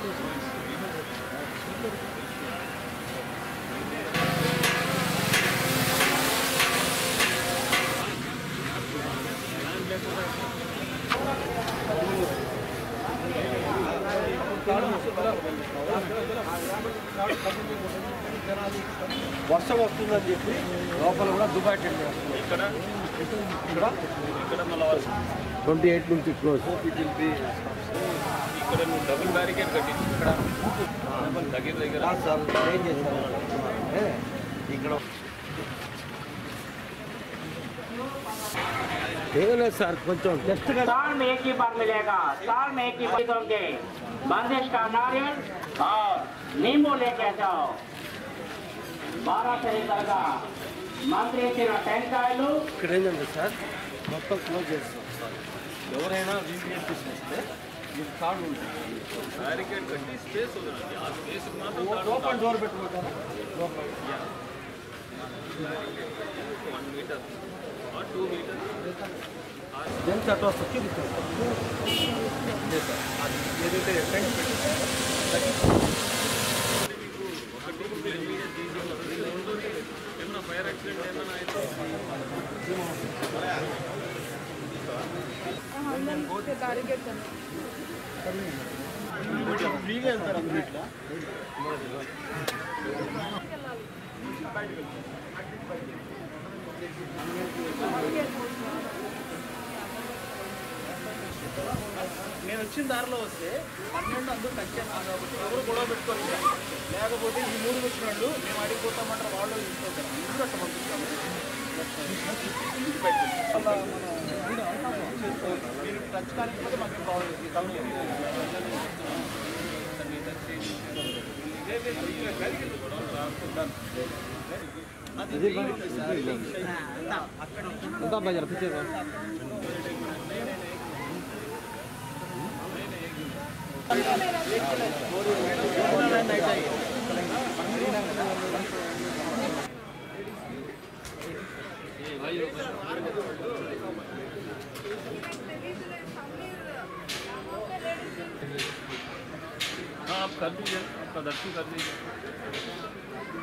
వర్షం వస్తుందని చెప్పి లోపల కూడా దుబాయ్ టెంట్ వేస్తున్నారు. ఇక్కడ ఇక్కడ ఇక్కడ మళ్ళీ వర్షం ట్వంటీ ఎయిట్ నుంచి క్లోజ్ ఇక్కడ నువ్వు డబుల్ బ్యారికేడ్ కట్టించు ఇక్కడ దగ్గర దగ్గర సార్ ఏం చేశారు అంటే ఇక్కడ ఏం లేదు సార్ కొంచెం జస్ట్ साल में एक ही बार मिलेगा साल में एक ही बार दोगे बंदिश का नारियल और नींबू लेके जाओ बारह से दरगा మంత్రి ఇచ్చిన టెంకాయలు ఇక్కడ ఏంటంటే సార్ మొత్తం క్లోజ్ చేస్తాం సార్ ఎవరైనా వీపీఎస్ తీసుకొస్తే మీకు కార్డు ఉంటుంది బ్యారికేడ్ కట్టి స్పేస్ వదలండి ఆ స్పేస్ మాత్రం ఓపెన్ డోర్ పెట్టుకుంటారా one metre two metre gents అటు వస్తే చూపించారు అదే సార్ అది ఏదైతే టెంట్ పెట్టారో ఒకటి ఏమైనా ఫైర్ యాక్సిడెంట్ ఏమైనా అయితే ఫ్రీగా వెళ్తారు అందరూ ఇట్లా నేను వచ్చిన దారిలో వస్తే పన్నెండు అందరూ టచ్ అన్నారు కాబట్టి ఎవరు గొడవ పెట్టుకోవాలి లేకపోతే ఈ మూడు వచ్చిన వాళ్ళు మేము అడిగిపోతామంటారు వాళ్ళు తీసుకుంటారు అందరూ అట్లా పంపిస్తాము వాళ్ళ మన మీరు టచ్ కానికపోతే మాకు కావాలి ఎంత బజార్ పిక్చర్ हाँ आप कर दीजिए आपका दर्शन कर दीजिए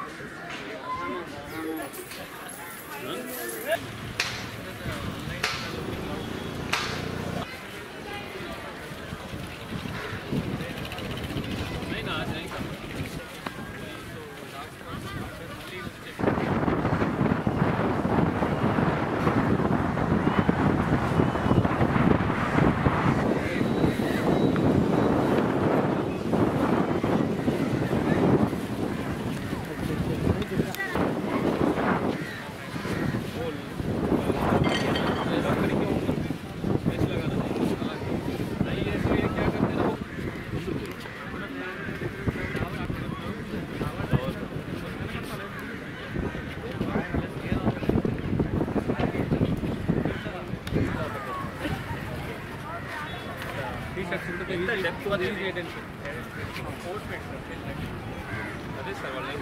नहीं ना आज नहीं డెప్త్ అదే సార్ వాళ్ళు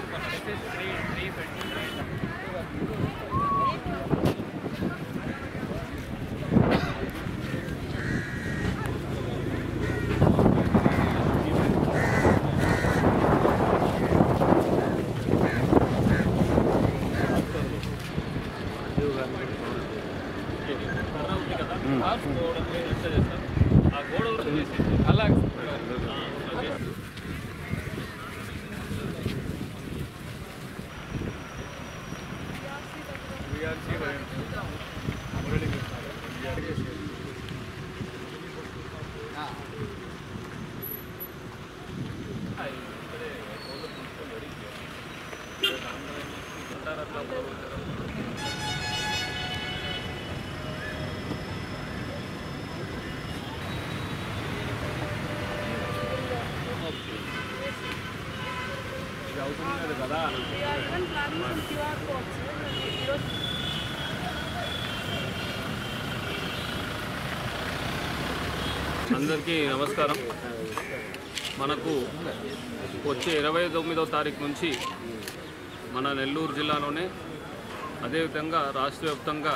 కర్ర ఉంది కదా ఆ గోడ మీద ఇట్లా చేస్తారు ఆ గోడ కూడా చేసేసి అలాగే ఇది అవుతుంది కదా We are even planning some QR codes. ఈరోజు అందరికీ నమస్కారం మనకు వచ్చే ఇరవై తొమ్మిదో తారీఖు నుంచి మన నెల్లూరు జిల్లాలోనే అదేవిధంగా రాష్ట్ర వ్యాప్తంగా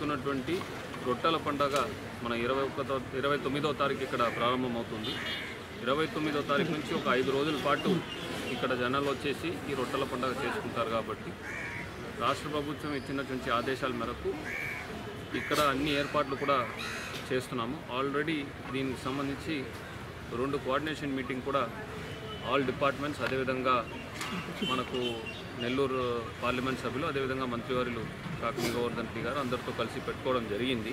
జరుగుతున్నటువంటి రొట్టెల పండగ మన ఇరవై ఒక్కతో ఇరవై తొమ్మిదో తారీఖు ఇక్కడ ప్రారంభమవుతుంది ఇరవై తొమ్మిదో తారీఖు నుంచి ఒక ఐదు రోజుల పాటు ఇక్కడ జనాలు వచ్చేసి ఈ రొట్టెల పండుగ చేసుకుంటారు కాబట్టి రాష్ట్ర ప్రభుత్వం ఇచ్చినటువంటి ఆదేశాల మేరకు ఇక్కడ అన్ని ఏర్పాట్లు కూడా చేస్తున్నాము ఆల్రెడీ దీనికి సంబంధించి రెండు కోఆర్డినేషన్ మీటింగ్ కూడా ఆల్ డిపార్ట్మెంట్స్ అదేవిధంగా మనకు నెల్లూరు పార్లమెంట్ సభ్యులు అదేవిధంగా మంత్రివర్యులు కాకిని గోవర్ధన్ రెడ్డి గారు అందరితో కలిసి పెట్టుకోవడం జరిగింది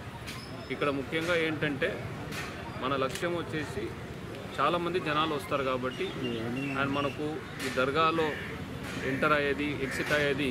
ఇక్కడ ముఖ్యంగా ఏంటంటే మన లక్ష్యం వచ్చేసి చాలామంది జనాలు వస్తారు కాబట్టి అండ్ మనకు ఈ దర్గాలో ఎంటర్ అయ్యేది ఎగ్జిట్ అయ్యేది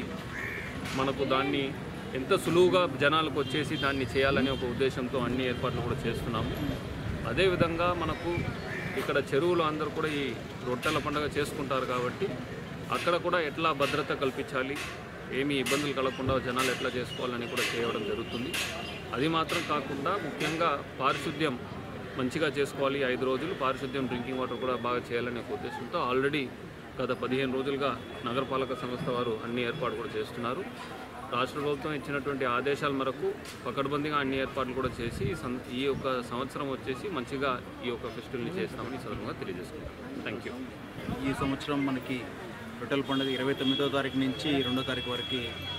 మనకు దాన్ని ఎంత సులువుగా జనాలకు వచ్చేసి దాన్ని చేయాలనే ఒక ఉద్దేశంతో అన్ని ఏర్పాట్లు కూడా చేస్తున్నాము అదేవిధంగా మనకు ఇక్కడ చెరువులు అందరూ కూడా ఈ రొట్టెల పండుగ చేసుకుంటారు కాబట్టి అక్కడ కూడా ఎట్లా భద్రత కల్పించాలి ఏమీ ఇబ్బందులు కలగకుండా జనాలు ఎట్లా చేసుకోవాలని కూడా చేయడం జరుగుతుంది అది మాత్రం కాకుండా ముఖ్యంగా పారిశుద్ధ్యం మంచిగా చేసుకోవాలి ఈ ఐదు రోజులు పారిశుద్ధ్యం డ్రింకింగ్ వాటర్ కూడా బాగా చేయాలనే ఒక ఉద్దేశంతో ఆల్రెడీ గత పదిహేను రోజులుగా నగరపాలక సంస్థ వారు అన్ని ఏర్పాటు కూడా చేస్తున్నారు రాష్ట్ర ప్రభుత్వం ఇచ్చినటువంటి ఆదేశాల మేరకు పకడ్బందీగా అన్ని ఏర్పాట్లు కూడా చేసి ఈ సం- ఈ యొక్క సంవత్సరం వచ్చేసి మంచిగా ఈ యొక్క ఫెస్టివల్ని చేస్తామని ఈ సందర్భంగా తెలియజేసుకుంటాం థ్యాంక్ యూ ఈ సంవత్సరం మనకి రొట్టెల పండుగ ఇరవై తొమ్మిదో తారీఖు నుంచి రెండో తారీఖు వరకు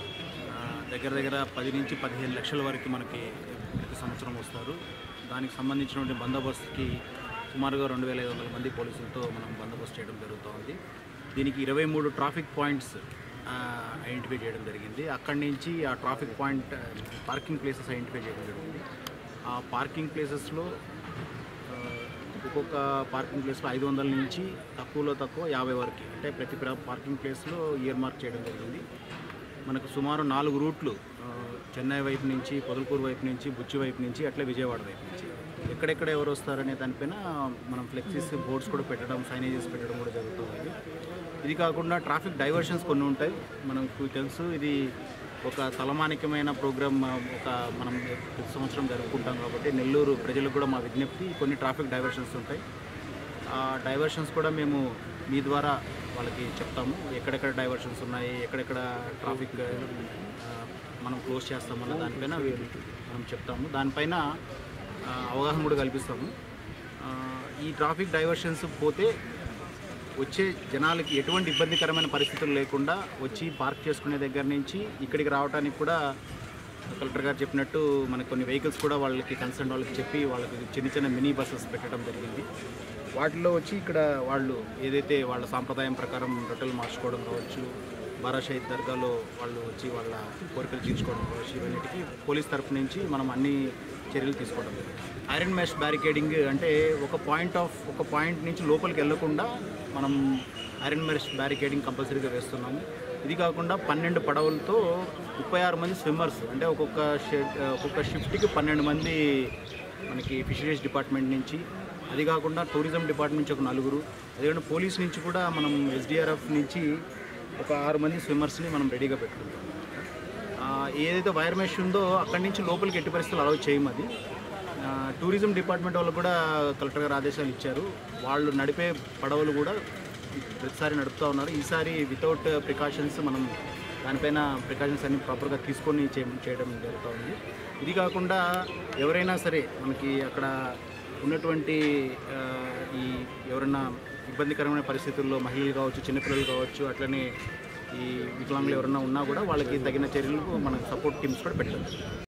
ఆ, దగ్గర దగ్గర పది నుంచి పదిహేను లక్షల వరకు మనకి ప్రతి సంవత్సరం వస్తారు దానికి సంబంధించినటువంటి బందోబస్తుకి సుమారుగా రెండు వేల ఐదు వందల మంది పోలీసులతో మనం బందోబస్తు చేయడం జరుగుతోంది దీనికి ఇరవై మూడు ట్రాఫిక్ పాయింట్స్ ఐడెంటిఫై చేయడం జరిగింది అక్కడి నుంచి ఆ traffic point parking places identify చేయడం జరిగింది ఆ పార్కింగ్ ప్లేసెస్లో ఆ, ఒక్కొక్క పార్కింగ్ ప్లేస్లో ఐదు వందల నుంచి తక్కువలో తక్కువ యాభై వరకు అంటే ప్రతి ప్ర- పార్కింగ్ ప్లేస్లో ఇయర్ మార్క్ చేయడం జరిగింది మనకు సుమారు నాలుగు రూట్లు ఆ, చెన్నై వైపు నుంచి పొదలకూరు వైపు నుంచి బుచ్చి వైపు నుంచి అట్లే విజయవాడ వైపు నుంచి ఎక్కడెక్కడ ఎవరు వస్తారనే దానిపైన మనం ఫ్లెక్సీస్ బోర్డ్స్ కూడా పెట్టడం సైనేజెస్ పెట్టడం కూడా జరుగుతుంది ఇది కాకుండా ట్రాఫిక్ డైవర్షన్స్ కొన్ని ఉంటాయి మనకు తెలుసు ఇది ఒక తలమానికమైన ప్రోగ్రామ్ ఒక మనం ప్రతి సంవత్సరం జరుపుకుంటాం కాబట్టి నెల్లూరు ప్రజలకు కూడా మా విజ్ఞప్తి కొన్ని ట్రాఫిక్ డైవర్షన్స్ ఉంటాయి ఆ డైవర్షన్స్ కూడా మేము మీ ద్వారా వాళ్ళకి చెప్తాము ఎక్కడెక్కడ డైవర్షన్స్ ఉన్నాయి ఎక్కడెక్కడ ట్రాఫిక్ ఆ, మనం క్లోజ్ చేస్తామన్న దానిపైన వీళ్ళు మనం చెప్తాము దానిపైన ఆ, అవగాహన కూడా కల్పిస్తాము ఆ, ఈ ట్రాఫిక్ డైవర్షన్స్ పోతే వచ్చే జనాలకి ఎటువంటి ఇబ్బందికరమైన పరిస్థితులు లేకుండా వచ్చి పార్క్ చేసుకునే దగ్గర నుంచి ఇక్కడికి రావడానికి కూడా కలెక్టర్ గారు చెప్పినట్టు మనకి కొన్ని వెహికల్స్ కూడా వాళ్ళకి కన్సర్న్ వాళ్ళకి చెప్పి వాళ్ళకి చిన్న చిన్న మినీ బస్సెస్ పెట్టడం జరిగింది వాటిలో వచ్చి ఇక్కడ వాళ్ళు ఏదైతే వాళ్ళ సాంప్రదాయం ప్రకారం రొట్టెలు మార్చుకోవడం కావచ్చు బారా షహీద్ దర్గాలో వాళ్ళు వచ్చి వాళ్ళ కోరికలు తీర్చుకోవడం కావచ్చు ఇవన్నిటికీ పోలీస్ తరఫు నుంచి మనం అన్ని చర్యలు తీసుకోవడం జరిగింది ఐరన్ మెష్ బ్యారికేడింగ్ అంటే ఒక పాయింట్ ఆఫ్ ఒక పాయింట్ నుంచి లోపలికి వెళ్లకుండా మనం ఐరన్ మెష్ బ్యారికేడింగ్ కంపల్సరీగా వేస్తున్నాము ఇది కాకుండా పన్నెండు పడవలతో ముప్పై ఆరు మంది స్విమ్మర్స్ అంటే ఒక్కొక్క షెడ్ ఒక్కొక్క షిఫ్ట్కి పన్నెండు మంది మనకి ఫిషరీస్ డిపార్ట్మెంట్ నుంచి అది కాకుండా టూరిజం డిపార్ట్మెంట్ నుంచి ఒక నలుగురు అదేవిధంగా పోలీస్ నుంచి కూడా మనం ఎస్డిఆర్ఎఫ్ నుంచి ఒక ఆరు మంది స్విమ్మర్స్ని మనం రెడీగా పెట్టుకుంటాం ఆ, ఏదైతే వైర్ మెష్ ఉందో అక్కడి నుంచి లోపలికి ఎట్టి పరిస్థితులు అలౌ చేయము అది ఆ, టూరిజం డిపార్ట్మెంట్ వాళ్ళు కూడా కలెక్టర్ గారు ఆదేశాలు ఇచ్చారు వాళ్ళు నడిపే పడవలు కూడా ప్రతిసారి నడుపుతూ ఉన్నారు ఈసారి వితౌట్ ప్రికాషన్స్ మనం దానిపైన ప్రికాషన్స్ అన్ని ప్రాపర్గా తీసుకొని చే- చేయడం జరుగుతూ ఉంది ఇది కాకుండా ఎవరైనా సరే మనకి అక్కడ ఉన్నటువంటి ఆ, ఈ ఎవరైనా ఇబ్బందికరమైన పరిస్థితుల్లో మహిళలు కావచ్చు చిన్నపిల్లలు కావచ్చు అట్లనే ఈ వికలాంగులు ఎవరైనా ఉన్నా కూడా వాళ్ళకి తగిన చర్యలు మనకు సపోర్ట్ టీమ్స్ కూడా పెట్టారు